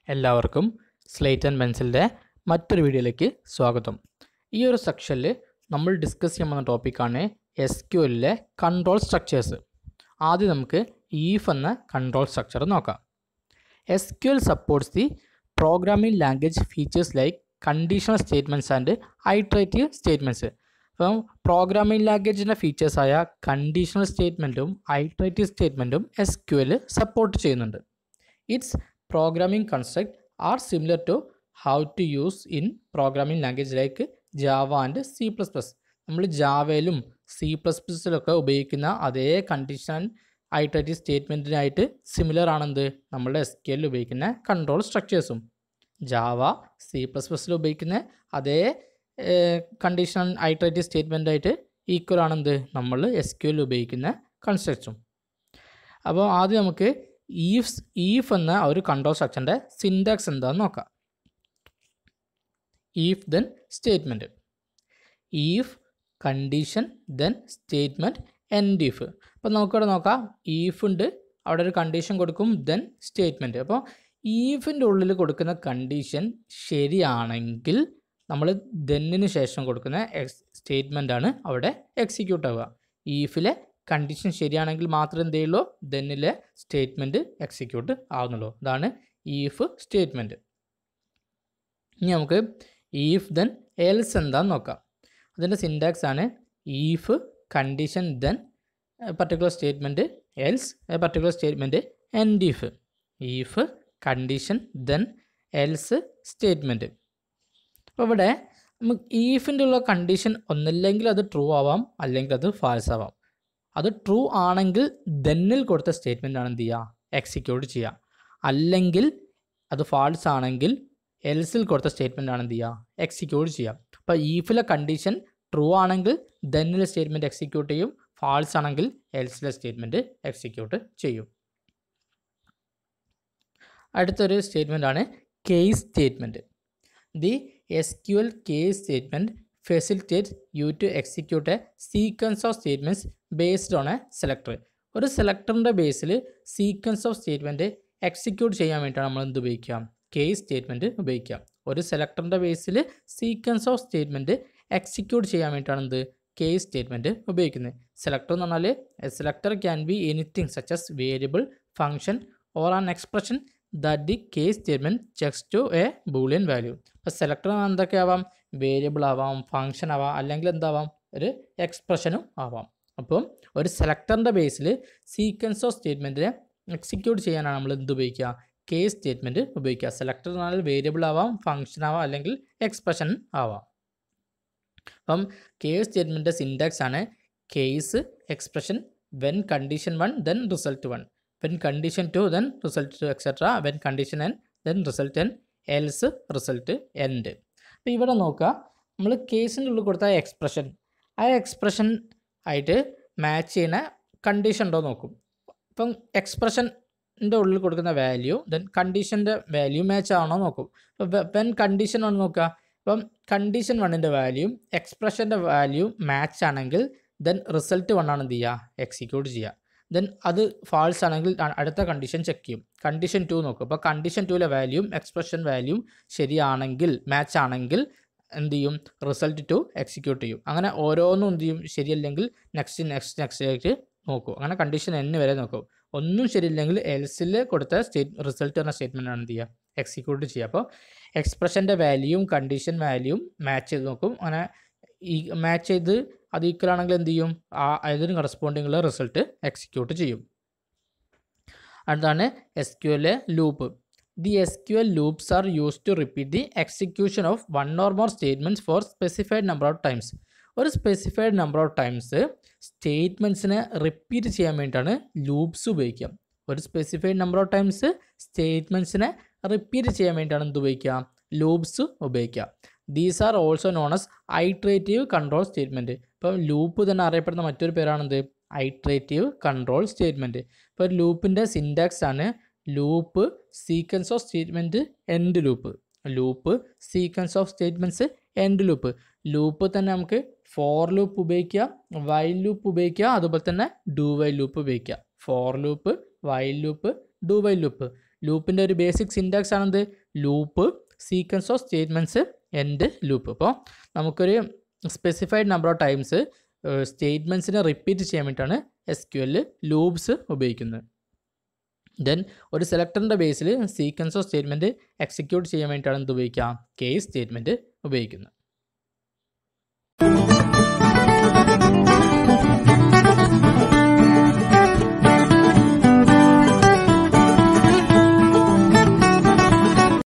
എല്ലാവർക്കും slate and പെൻസിലിൻ്റെ മറ്റൊരു വീഡിയോയിലേക്ക് സ്വാഗതം ഈ ഒരു സെക്ഷനിൽ നമ്മൾ ഡിസ്കസ് ചെയ്യാൻ പോകുന്ന ടോപ്പിക്കാണ് എസ് ക്യു എല്ലിലെ കൺട്രോൾ സ്ട്രക്ചേഴ്സ് ആദ്യം നമുക്ക് ഈഫ് എന്ന കൺട്രോൾ സ്ട്രക്ചർ നോക്കാം S Q L supports the programming language features like conditional statements and iterative statements അപ്പം പ്രോഗ്രാമിംഗ് ലാംഗ്വേജിൻ്റെ ഫീച്ചേഴ്സായ കണ്ടീഷണൽ സ്റ്റേറ്റ്മെൻറ്റും ഐട്രേറ്റീവ് സ്റ്റേറ്റ്മെൻറ്റും എസ് ക്യു എൽ സപ്പോർട്ട് ചെയ്യുന്നുണ്ട് it's programming construct are similar to how to use in programming language like Java and C plus plus നമ്മൾ ജാവയിലും C plus പ്ലസിലൊക്കെ ഉപയോഗിക്കുന്ന അതേ കണ്ടീഷൻ ഐട്രേറ്റീവ് സ്റ്റേറ്റ്മെൻറ്റിനായിട്ട് സിമിലർ ആണെന്ത് നമ്മുടെ എസ് ക്യു എല്ലിൽ ഉപയോഗിക്കുന്ന കൺട്രോൾ സ്ട്രക്ചേഴ്സും ജാവ സി പ്ലസ് പ്ലസിൽ ഉപയോഗിക്കുന്ന അതേ കണ്ടീഷൻ ഐട്രേറ്റീവ് സ്റ്റേറ്റ്മെൻറ്റായിട്ട് ഈക്വൽ ആണെന്ത് നമ്മൾ എസ് ക്യു എല്ലിൽ ഉപയോഗിക്കുന്ന കൺസ്ട്രക്റ്റും അപ്പോൾ ആദ്യം നമുക്ക് ഈഫ്സ് ഈഫ് എന്ന ഒരു കൺട്രോൾ സ്ട്രക്ചറിൻ്റെ സിൻടാക്സ് എന്താണെന്ന് നോക്കാം if then statement if condition then statement end if അപ്പോൾ നമുക്കിവിടെ നോക്കാം ഈഫ് ഉണ്ട് അവിടെ ഒരു കണ്ടീഷൻ കൊടുക്കും ദെൻ സ്റ്റേറ്റ്മെൻറ്റ് അപ്പോൾ ഈഫിൻ്റെ ഉള്ളിൽ കൊടുക്കുന്ന കണ്ടീഷൻ ശരിയാണെങ്കിൽ നമ്മൾ ദെന്നിന് ശേഷം കൊടുക്കുന്ന എക്സ് സ്റ്റേറ്റ്മെൻ്റ് ആണ് അവിടെ എക്സിക്യൂട്ട് ആവുക ഈഫിലെ കണ്ടീഷൻ ശരിയാണെങ്കിൽ മാത്രമേ എന്ത് ചെയ്യുള്ളൂ ദെന്നിലെ സ്റ്റേറ്റ്മെൻറ്റ് എക്സിക്യൂട്ട് ആവുന്നുള്ളൂ അതാണ് ഈഫ് സ്റ്റേറ്റ്മെൻറ്റ് ഇനി നമുക്ക് ഈഫ് ദെൻ എൽസ് എന്താന്ന് നോക്കാം അതിൻ്റെ സിൻടാക്സ് ആണ് if condition then particular statement else particular statement end if if condition then else statement അപ്പോൾ ഇവിടെ നമുക്ക് ഈഫിൻ്റെ ഉള്ള കണ്ടീഷൻ ഒന്നില്ലെങ്കിൽ അത് ട്രൂ ആവാം അല്ലെങ്കിൽ അത് ഫാൾസ് ആവാം അത് ട്രൂ ആണെങ്കിൽ ദെന്നിൽ കൊടുത്ത സ്റ്റേറ്റ്മെൻ്റ് ആണ് എന്ത് ചെയ്യുക എക്സിക്യൂട്ട് ചെയ്യുക അല്ലെങ്കിൽ അത് ഫാൾസ് ആണെങ്കിൽ എൽസിൽ കൊടുത്ത സ്റ്റേറ്റ്മെൻ്റ് ആണ് എന്ത് ചെയ്യുക എക്സിക്യൂട്ട് ചെയ്യുക അപ്പോൾ ഈഫിലെ കണ്ടീഷൻ ട്രൂ ആണെങ്കിൽ ദെന്നിലെ സ്റ്റേറ്റ്മെൻറ്റ് എക്സിക്യൂട്ട് ചെയ്യും ഫാൾസ് ആണെങ്കിൽ എൽസിലെ സ്റ്റേറ്റ്മെൻറ്റ് എക്സിക്യൂട്ട് ചെയ്യും അടുത്തൊരു സ്റ്റേറ്റ്മെൻ്റ് ആണ് case statement the S Q L case statement facilitate you to execute a sequence of statements based on a selector ഒരു സെലക്ടറിൻ്റെ ബേസിൽ സീക്വൻസ് ഓഫ് സ്റ്റേറ്റ്മെൻറ്റ് എക്സിക്യൂട്ട് ചെയ്യാൻ വേണ്ടിയിട്ടാണ് നമ്മൾ എന്ത് ഉപയോഗിക്കാം കേസ് സ്റ്റേറ്റ്മെൻറ്റ് ഉപയോഗിക്കാം ഒരു സെലക്ടറിൻ്റെ ബേസിൽ സീക്വൻസ് ഓഫ് സ്റ്റേറ്റ്മെൻറ്റ് എക്സിക്യൂട്ട് ചെയ്യാൻ വേണ്ടിയിട്ടാണ് എന്ത് കേസ് സ്റ്റേറ്റ്മെൻറ്റ് ഉപയോഗിക്കുന്നത് സെലക്ടർ എന്ന് പറഞ്ഞാൽ selector can be anything such as variable function or an expression that the case statement checks to a Boolean value അപ്പോൾ സെലക്ടർ എന്തൊക്കെ ആവാം വേരിയബിൾ ആവാം ഫംഗ്ഷൻ ആവാം അല്ലെങ്കിൽ എന്താവാം ഒരു എക്സ്പ്രഷനും ആവാം അപ്പം ഒരു സെലക്ടറിൻ്റെ ബേസിൽ സീക്വൻസ് ഓഫ് സ്റ്റേറ്റ്മെൻറ്റിനെ എക്സിക്യൂട്ട് ചെയ്യാനാണ് നമ്മൾ എന്ത് ഉപയോഗിക്കുക കേസ് സ്റ്റേറ്റ്മെൻറ്റ് ഉപയോഗിക്കുക സെലക്ടർ എന്ന് പറഞ്ഞാൽ വേരിയബിൾ ആവാം ഫംഗ്ഷൻ ആവാം അല്ലെങ്കിൽ എക്സ്പ്രഷൻ ആവാം അപ്പം കേസ് സ്റ്റേറ്റ്മെൻറ്റ് സിൻടാക്സ് ആണ് case expression when condition one then result one when condition two then result two etcetera when condition N then result N else result end അപ്പോൾ ഇവിടെ നോക്കുക നമ്മൾ കേസിൻ്റെ ഉള്ളിൽ കൊടുത്ത എക്സ്പ്രഷൻ ആ എക്സ്പ്രഷൻ ആയിട്ട് മാച്ച് ചെയ്യുന്ന കണ്ടീഷൻ ഉണ്ടോ നോക്കും ഇപ്പം എക്സ്പ്രഷൻ്റെ ഉള്ളിൽ കൊടുക്കുന്ന വാല്യൂ ദെൻ കണ്ടീഷൻ്റെ വാല്യൂ മാച്ച് ആണോ നോക്കും അപ്പോൾ വെൻ കണ്ടീഷൻ വൺ നോക്കുക അപ്പം കണ്ടീഷൻ വണ്ണിൻ്റെ വാല്യൂ എക്സ്പ്രഷൻ്റെ വാല്യൂ മാച്ച് ആണെങ്കിൽ ദെൻ റിസൾട്ട് വൺ ആണ് എന്ത് ചെയ്യുക എക്സിക്യൂട്ട് ചെയ്യുക ദെൻ അത് ഫാൾസ് ആണെങ്കിൽ അടുത്ത കണ്ടീഷൻ ചെക്ക് ചെയ്യും കണ്ടീഷൻ ടു നോക്കും അപ്പോൾ കണ്ടീഷൻ ടുവിലെ വാല്യൂം എക്സ്പ്രഷൻ വാല്യൂം ശരിയാണെങ്കിൽ മാച്ച് ആണെങ്കിൽ എന്ത് ചെയ്യും റിസൾട്ട് ടു എക്സിക്യൂട്ട് ചെയ്യും അങ്ങനെ ഓരോന്നും എന്ത് ചെയ്യും ശരിയല്ലെങ്കിൽ നെക്സ്റ്റ് നെക്സ്റ്റ് നെക്സ്റ്റ് ആയിട്ട് നോക്കും അങ്ങനെ കണ്ടീഷൻ എൻ വരെ നോക്കും ഒന്നും ശരിയില്ലെങ്കിൽ എൽസിൽ കൊടുത്ത സ്റ്റേറ്റ് റിസൾട്ട് എന്ന സ്റ്റേറ്റ്മെൻ്റ് ആണ് എന്ത് ചെയ്യുക എക്സിക്യൂട്ട് ചെയ്യുക അപ്പോൾ എക്സ്പ്രഷൻ്റെ വാല്യൂവും കണ്ടീഷൻ വാല്യൂവും മാച്ച് ചെയ്ത് നോക്കും അങ്ങനെ ഈ മാച്ച് ചെയ്ത് അത് ഈക്വൽ ആണെങ്കിൽ എന്ത് ചെയ്യും ആ അതിന് കറസ്പോണ്ടിങ് ഉള്ള റിസൾട്ട് എക്സിക്യൂട്ട് ചെയ്യും അടുത്താണ് S Q L loop the S Q L loops are use to repeat the execution of one or more statements for specified number of times ഒരു സ്പെസിഫൈഡ് നമ്പർ ഓഫ് ടൈംസ് സ്റ്റേറ്റ്മെൻറ്റ്സിനെ repeat ചെയ്യാൻ വേണ്ടിയിട്ടാണ് loops ഉപയോഗിക്കുക ഒരു specified number of times സ്റ്റേറ്റ്മെൻറ്റ്സിനെ repeat ചെയ്യാൻ വേണ്ടിയിട്ടാണ് എന്ത് ഉപയോഗിക്കുക ലൂപ്സ് ഉപയോഗിക്കുക these are also known as iterative control statement ഇപ്പം ലൂപ്പ് തന്നെ അറിയപ്പെടുന്ന മറ്റൊരു പേരാണെന്ത് ഐട്രേറ്റീവ് കൺട്രോൾ സ്റ്റേറ്റ്മെൻറ്റ് ഇപ്പോൾ ലൂപ്പിൻ്റെ സിൻടാക്സ് ആണ് loop sequence of statement end loop loop sequence of statements end loop loop തന്നെ നമുക്ക് ഫോർ ലൂപ്പ് ഉപയോഗിക്കാം വൈൽ ലൂപ്പ് ഉപയോഗിക്കാം അതുപോലെ തന്നെ ഡു വൈൽ ലൂപ്പ് ഉപയോഗിക്കാം for loop while loop do while loop ലൂപ്പിൻ്റെ ഒരു ബേസിക് സിൻറ്റാക്സ് ആണെന്ത് loop sequence of statements end loop അപ്പോൾ നമുക്കൊരു സ്പെസിഫൈഡ് നമ്പർ ഓഫ് ടൈംസ് സ്റ്റേറ്റ്മെൻറ്റ്സിനെ റിപ്പീറ്റ് ചെയ്യാൻ വേണ്ടിയിട്ടാണ് എസ് ക്യു എല്ലിൽ ലൂപ്സ് ഉപയോഗിക്കുന്നത് ദെൻ ഒരു സെലക്ടറിൻ്റെ ബേസിൽ സീക്വൻസ് ഓഫ് സ്റ്റേറ്റ്മെൻറ്റ് എക്സിക്യൂട്ട് ചെയ്യാൻ വേണ്ടിയിട്ടാണ് എന്ത് ഉപയോഗിക്കുക കേസ് സ്റ്റേറ്റ്മെൻറ്റ് ഉപയോഗിക്കുന്നത്